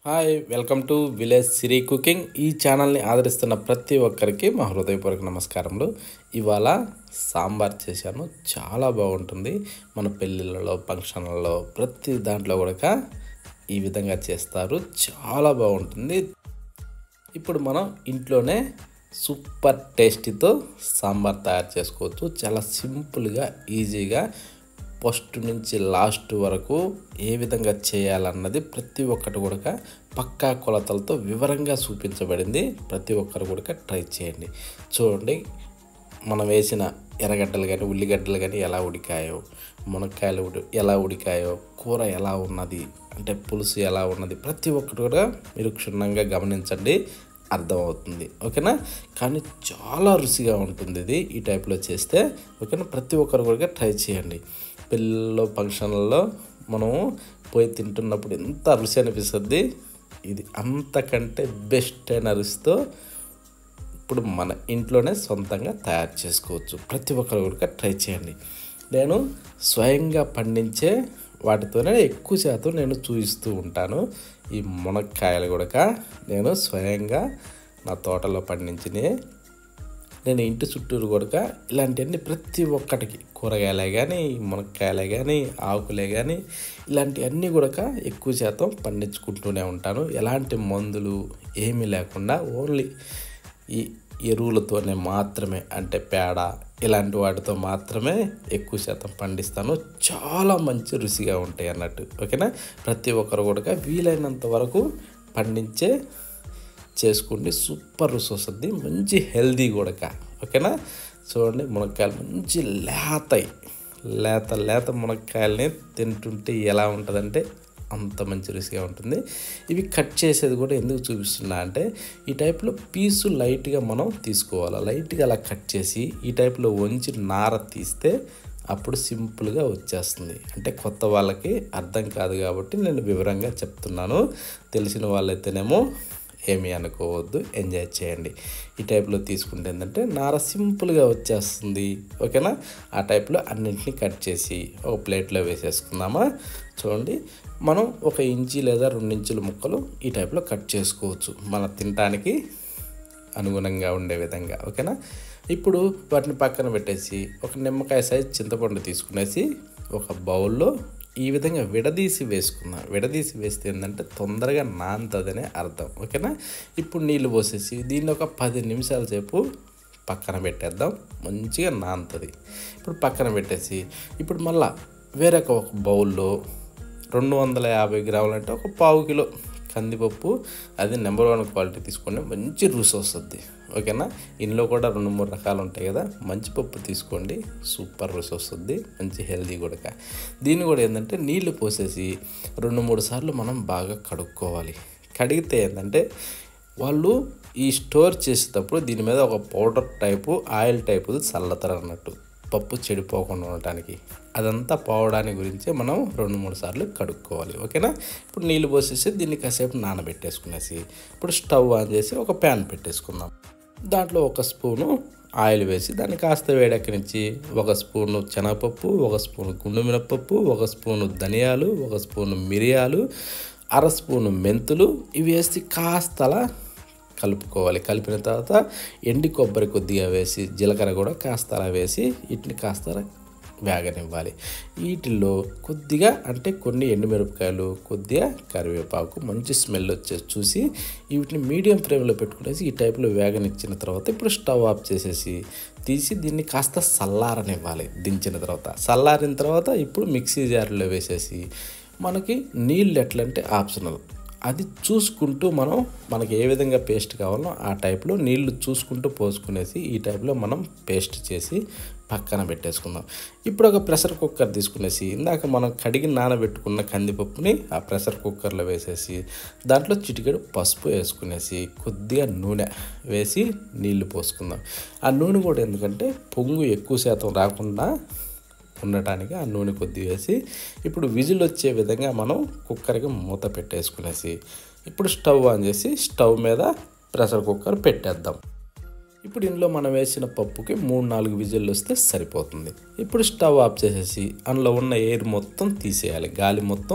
hi welcome to village Siri cooking ఈ ఛానల్ని ఆదరిస్తున్న ప్రతి ఒక్కరికి మా హృదయపూర్వక నమస్కారములు ఇవాళ సాంబార్ చేశాను చాలా బాగుంటుంది మన పెళ్ళిళ్ళలో ఫంక్షన్లలో ప్రతి దాంట్లో కూడా ఈ విధంగా చేస్తారు చాలా బాగుంటుంది ఇప్పుడు మనం ఇంట్లోనే సూపర్ టేస్టీతో సాంబార్ తయారు చేసుకోవచ్చు చాలా సింపుల్గా ఈజీగా ఫస్ట్ నుంచి లాస్ట్ వరకు ఏ విధంగా చేయాలన్నది ప్రతి ఒక్కటి కూడా పక్కా కొలతలతో వివరంగా చూపించబడింది ప్రతి ఒక్కరు కూడా ట్రై చేయండి చూడండి మనం వేసిన ఎర్రగడ్డలు కానీ ఉల్లిగడ్డలు కానీ ఎలా ఉడికాయో మునక్కాయలు ఉడి ఎలా ఉడికాయో కూర ఎలా ఉన్నది అంటే పులుసు ఎలా ఉన్నది ప్రతి ఒక్కటి కూడా మీరు క్షుణ్ణంగా గమనించండి అర్థమవుతుంది ఓకేనా కానీ చాలా రుచిగా ఉంటుంది ఇది ఈ టైప్లో చేస్తే ఓకేనా ప్రతి ఒక్కరు కూడా ట్రై చేయండి పెళ్ళిలో ఫంక్షన్లలో మనము పోయి తింటున్నప్పుడు ఎంత రుచి అనిపిస్తుంది ఇది అంతకంటే బెస్ట్ అయిన రుచితో ఇప్పుడు మన ఇంట్లోనే సొంతంగా తయారు చేసుకోవచ్చు ప్రతి ఒక్కరు కూడా ట్రై చేయండి నేను స్వయంగా పండించే వాటితోనే ఎక్కువ శాతం నేను చూపిస్తూ ఉంటాను ఈ మునక్కాయలు కూడా నేను స్వయంగా నా తోటలో పండించినవి నేను ఇంటి చుట్టూరు కూడా ఇలాంటివన్నీ ప్రతి ఒక్కటికి కూరగాయలే కానీ మునక్కాయలే కానీ ఆకులే కానీ ఇలాంటివన్నీ కూడా ఎక్కువ శాతం పండించుకుంటూనే ఉంటాను ఎలాంటి మందులు ఏమీ లేకుండా ఓన్లీ ఈ ఎరువులతోనే మాత్రమే అంటే పేడ ఇలాంటి వాటితో మాత్రమే ఎక్కువ శాతం పండిస్తాను చాలా మంచి రుచిగా ఉంటాయి అన్నట్టు ఓకేనా ప్రతి ఒక్కరు కూడా వీలైనంత వరకు పండించే చేసుకోండి సూపర్ రుచి వస్తుంది మంచి హెల్దీ కూడా ఓకేనా చూడండి మునక్కాయలు మంచి లేతాయి లేత లేత మునక్కాయలని తింటుంటే ఎలా ఉంటుందంటే అంత మంచి రుచిగా ఉంటుంది ఇవి కట్ చేసేది కూడా ఎందుకు చూపిస్తున్నా అంటే ఈ టైప్లో పీసు లైట్గా మనం తీసుకోవాలి లైట్గా అలా కట్ చేసి ఈ టైప్లో వంచి నార తీస్తే అప్పుడు సింపుల్గా వచ్చేస్తుంది అంటే కొత్త వాళ్ళకి అర్థం కాదు కాబట్టి నేను వివరంగా చెప్తున్నాను తెలిసిన వాళ్ళైతేనేమో ఏమీ అనుకోవద్దు ఎంజాయ్ చేయండి ఈ టైప్లో తీసుకుంటే ఏంటంటే నార సింపుల్గా వచ్చేస్తుంది ఓకేనా ఆ టైప్లో అన్నింటినీ కట్ చేసి ఒక ప్లేట్లో వేసేసుకుందామా చూడండి మనం ఒక ఇంచి లేదా రెండు ఇంచుల ముక్కలు ఈ టైప్లో కట్ చేసుకోవచ్చు మన తినటానికి అనుగుణంగా ఉండే విధంగా ఓకేనా ఇప్పుడు వాటిని పక్కన పెట్టేసి ఒక నిమ్మకాయ సైజ్ చింతపండు తీసుకునేసి ఒక బౌల్లో ఈ విధంగా విడదీసి వేసుకుందాం విడదీసి వేస్తే ఏంటంటే తొందరగా నానుతుందనే అర్థం ఓకేనా ఇప్పుడు నీళ్ళు పోసేసి దీన్ని ఒక పది నిమిషాల సేపు పక్కన పెట్టేద్దాం మంచిగా నానుతుంది ఇప్పుడు పక్కన పెట్టేసి ఇప్పుడు మళ్ళా వేరొక ఒక బౌల్లో రెండు వందల యాభై గ్రాములు అంటే ఒక పావు కిలో కందిపప్పు అది నెంబర్ వన్ క్వాలిటీ తీసుకోండి మంచి రుచి వస్తుంది ఓకేనా ఇందులో కూడా రెండు మూడు రకాలు ఉంటాయి కదా మంచి పప్పు తీసుకోండి సూపర్ రుచి వస్తుంది మంచి హెల్దీ కూడా దీన్ని కూడా ఏంటంటే నీళ్లు పోసేసి రెండు మూడు సార్లు మనం బాగా కడుక్కోవాలి కడిగితే ఏంటంటే వాళ్ళు ఈ స్టోర్ చేసేటప్పుడు దీని మీద ఒక పౌడర్ టైపు ఆయిల్ టైపు చల్లతారు అన్నట్టు పప్పు చెడిపోకుండా ఉండటానికి అదంతా పోవడానికి గురించి మనం రెండు మూడు సార్లు కడుక్కోవాలి ఓకేనా ఇప్పుడు నీళ్ళు పోసేసి దీన్ని కాసేపు నానబెట్టేసుకునేసి ఇప్పుడు స్టవ్ ఆన్ చేసి ఒక ప్యాన్ పెట్టేసుకుందాం దాంట్లో ఒక స్పూను ఆయిల్ వేసి దాన్ని కాస్త వేడెక్కనిచ్చి ఒక స్పూను శనగపప్పు ఒక స్పూను గుండు మినపప్పు ఒక స్పూను ధనియాలు ఒక స్పూను మిరియాలు అర స్పూను మెంతులు ఇవి వేసి కాస్త అలా కలుపుకోవాలి కలిపిన తర్వాత ఎండి కొబ్బరి కొద్దిగా వేసి జీలకర్ర కూడా కాస్త అలా వేసి వీటిని కాస్త వేగనివ్వాలి వీటిల్లో కొద్దిగా అంటే కొన్ని ఎండుమిరపకాయలు కొద్దిగా కరివేపాకు మంచి స్మెల్ వచ్చేసి చూసి వీటిని మీడియం ఫ్లేమ్లో పెట్టుకునేసి ఈ టైప్లో వేగనిచ్చిన తర్వాత ఇప్పుడు స్టవ్ ఆఫ్ చేసేసి తీసి దీన్ని కాస్త చల్లారనివ్వాలి దించిన తర్వాత చల్లారిన తర్వాత ఇప్పుడు మిక్సీ జార్లో వేసేసి మనకి నీళ్ళు ఎట్లంటే ఆప్షనల్ అది చూసుకుంటూ మనం మనకి ఏ విధంగా పేస్ట్ కావాలో ఆ టైప్లో నీళ్లు చూసుకుంటూ పోసుకునేసి ఈ టైప్లో మనం పేస్ట్ చేసి పక్కన పెట్టేసుకుందాం ఇప్పుడు ఒక ప్రెషర్ కుక్కర్ తీసుకునేసి ఇందాక మనం కడిగి నానబెట్టుకున్న కందిపప్పుని ఆ ప్రెషర్ కుక్కర్లో వేసేసి దాంట్లో చిటికెడు పసుపు వేసుకునేసి కొద్దిగా నూనె వేసి నీళ్లు పోసుకుందాం ఆ నూనె కూడా ఎందుకంటే పొంగు ఎక్కువ శాతం రాకుండా ఉండటానికి ఆ నూనె కొద్ది వేసి ఇప్పుడు విజిల్ వచ్చే విధంగా మనం కుక్కర్కి మూత పెట్టేసుకునేసి ఇప్పుడు స్టవ్ ఆన్ చేసి స్టవ్ మీద ప్రెషర్ కుక్కర్ పెట్టేద్దాం ఇప్పుడు ఇందులో మనం వేసిన పప్పుకి మూడు నాలుగు విజిల్లు వస్తే సరిపోతుంది ఇప్పుడు స్టవ్ ఆఫ్ చేసేసి అందులో ఉన్న ఎయిర్ మొత్తం తీసేయాలి గాలి మొత్తం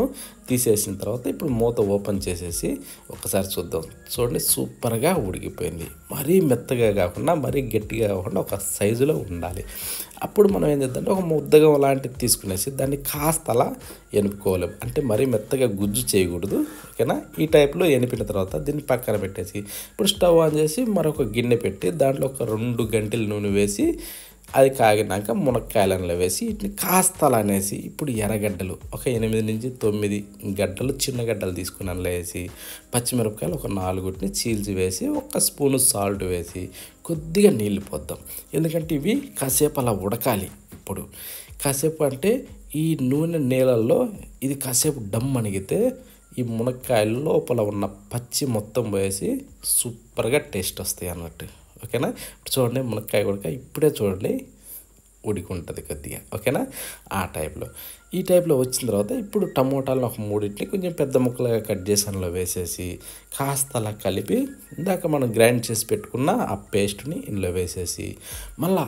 తీసేసిన తర్వాత ఇప్పుడు మూత ఓపెన్ చేసేసి ఒకసారి చూద్దాం చూడండి సూపర్గా ఉడికిపోయింది మరీ మెత్తగా కాకుండా మరీ గట్టిగా కాకుండా ఒక సైజులో ఉండాలి అప్పుడు మనం ఏం చేద్దాం ఒక ముద్దగం లాంటిది తీసుకునేసి దాన్ని కాస్త అలా ఎనుపుకోవాలి అంటే మరీ మెత్తగా గుజ్జు చేయకూడదు ఓకేనా ఈ టైప్లో ఎనిపిన తర్వాత దీన్ని పక్కన పెట్టేసి ఇప్పుడు స్టవ్ ఆన్ చేసి మరొక గిన్నె పెట్టి దాంట్లో ఒక రెండు గంటల నూనె వేసి అది కాగినాక మునక్కాయలలో వేసి వీటిని కాస్త అలా అనేసి ఇప్పుడు ఎర్రగడ్డలు ఒక ఎనిమిది నుంచి తొమ్మిది గడ్డలు చిన్న గడ్డలు తీసుకుని అందులో వేసి పచ్చిమిరపకాయలు ఒక నాలుగుటిని చీల్చి వేసి ఒక స్పూను సాల్ట్ వేసి కొద్దిగా నీళ్ళు పోద్దాం ఎందుకంటే ఇవి కాసేపు అలా ఉడకాలి ఇప్పుడు కాసేపు అంటే ఈ నూనె నీళ్ళల్లో ఇది కాసేపు డమ్ అణిగితే ఈ మునక్కాయల లోపల ఉన్న పచ్చి మొత్తం వేసి సూపర్గా టేస్ట్ వస్తాయి అన్నట్టు ఓకేనా ఇప్పుడు చూడండి మునక్కాయ కూడా ఇప్పుడే చూడండి ఉడికి ఉంటుంది కొద్దిగా ఓకేనా ఆ టైప్లో ఈ టైప్లో వచ్చిన తర్వాత ఇప్పుడు టమోటాలను ఒక మూడింటిని కొంచెం పెద్ద ముక్కలుగా కట్ చేసి అందులో వేసేసి కాస్త అలా కలిపి ఇందాక మనం గ్రైండ్ చేసి పెట్టుకున్న ఆ పేస్ట్ని ఇందులో వేసేసి మళ్ళా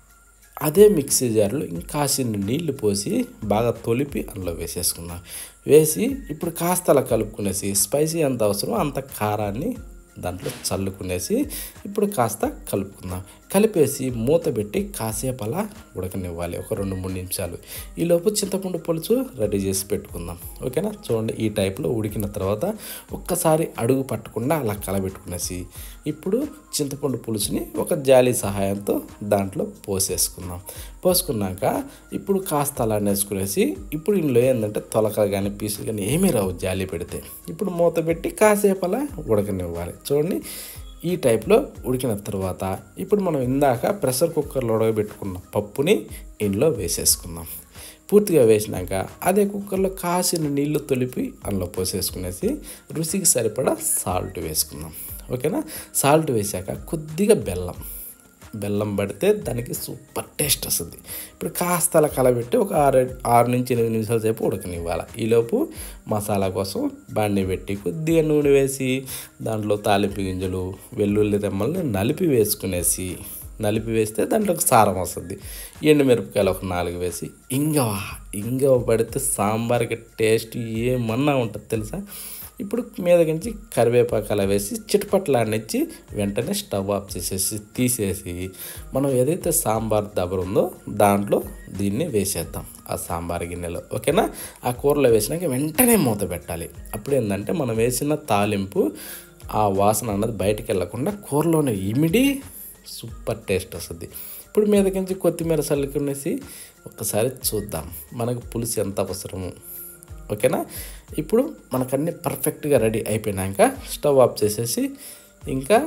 అదే మిక్సీ జార్లో ఇంకాసిన నీళ్లు పోసి బాగా తొలిపి అందులో వేసేసుకున్నాం వేసి ఇప్పుడు కాస్త అలా కలుపుకునేసి స్పైసీ ఎంత అవసరమో అంత కారాన్ని దాంట్లో చల్లుకునేసి ఇప్పుడు కాస్త కలుపుకుందాం కలిపేసి మూత పెట్టి కాసేపు అలా ఉడకనివ్వాలి ఒక రెండు మూడు నిమిషాలు ఈలోపు చింతపండు పులుసు రెడీ చేసి పెట్టుకుందాం ఓకేనా చూడండి ఈ టైప్లో ఉడికిన తర్వాత ఒక్కసారి అడుగు పట్టకుండా అలా కలబెట్టుకునేసి ఇప్పుడు చింతపండు పులుసుని ఒక జాలి సహాయంతో దాంట్లో పోసేసుకుందాం పోసుకున్నాక ఇప్పుడు కాస్త అలా నేసుకునేసి ఇప్పుడు ఇందులో ఏంటంటే తొలక కానీ పీసులు కానీ ఏమీ రావు జాలి పెడితే ఇప్పుడు మూత పెట్టి కాసేపు అలా ఉడకనివ్వాలి చూడండి ఈ టైప్లో ఉడికిన తర్వాత ఇప్పుడు మనం ఇందాక ప్రెషర్ కుక్కర్లో ఉడకబెట్టుకున్న పప్పుని ఇందులో వేసేసుకుందాం పూర్తిగా వేసినాక అదే కుక్కర్లో కాసిన నీళ్లు తొలిపి అందులో పోసేసుకునేసి రుచికి సరిపడా సాల్ట్ వేసుకుందాం ఓకేనా సాల్ట్ వేసాక కొద్దిగా బెల్లం బెల్లం పడితే దానికి సూపర్ టేస్ట్ వస్తుంది ఇప్పుడు కాస్త అలా కలబెట్టి ఒక ఆరు ఆరు నుంచి ఎనిమిది నిమిషాల సేపు ఉడకనివ్వాలి ఈలోపు మసాలా కోసం బాండి పెట్టి కొద్దిగా నూనె వేసి దాంట్లో తాలింపు గింజలు వెల్లుల్లి రెమ్మల్ని నలిపి వేసుకునేసి నలిపి వేస్తే దాంట్లోకి సారం వస్తుంది ఎండుమిరపకాయలు ఒక నాలుగు వేసి ఇంగవ ఇంగవ పడితే సాంబార్కి టేస్ట్ ఏమన్నా ఉంటుంది తెలుసా ఇప్పుడు మీదకించి కరివేపాకు అలా వేసి చిటపట్లాడినిచ్చి వెంటనే స్టవ్ ఆఫ్ చేసేసి తీసేసి మనం ఏదైతే సాంబార్ దబర ఉందో దాంట్లో దీన్ని వేసేద్దాం ఆ సాంబార్ గిన్నెలో ఓకేనా ఆ కూరలో వేసినాక వెంటనే మూత పెట్టాలి అప్పుడు ఏంటంటే మనం వేసిన తాలింపు ఆ వాసన అన్నది బయటికి వెళ్ళకుండా కూరలోనే ఇమిడి సూపర్ టేస్ట్ వస్తుంది ఇప్పుడు మీదకించి కొత్తిమీర చల్లుకునేసి ఒక్కసారి చూద్దాం మనకు పులుసు ఎంత అవసరము ఓకేనా ఇప్పుడు మనకన్నీ పర్ఫెక్ట్గా రెడీ అయిపోయినాక స్టవ్ ఆఫ్ చేసేసి ఇంకా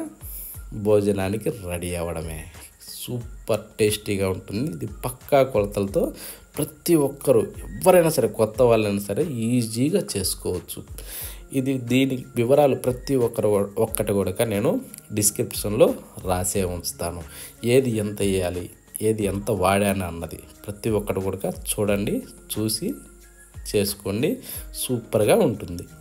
భోజనానికి రెడీ అవ్వడమే సూపర్ టేస్టీగా ఉంటుంది ఇది పక్కా కొలతలతో ప్రతి ఒక్కరూ ఎవరైనా సరే కొత్త వాళ్ళైనా సరే ఈజీగా చేసుకోవచ్చు ఇది దీని వివరాలు ప్రతి ఒక్కరు ఒక్కటి కూడా నేను డిస్క్రిప్షన్లో రాసే ఉంచుతాను ఏది ఎంత వేయాలి ఏది ఎంత వాడాను అన్నది ప్రతి ఒక్కటి కూడా చూడండి చూసి చేసుకోండి సూపర్గా ఉంటుంది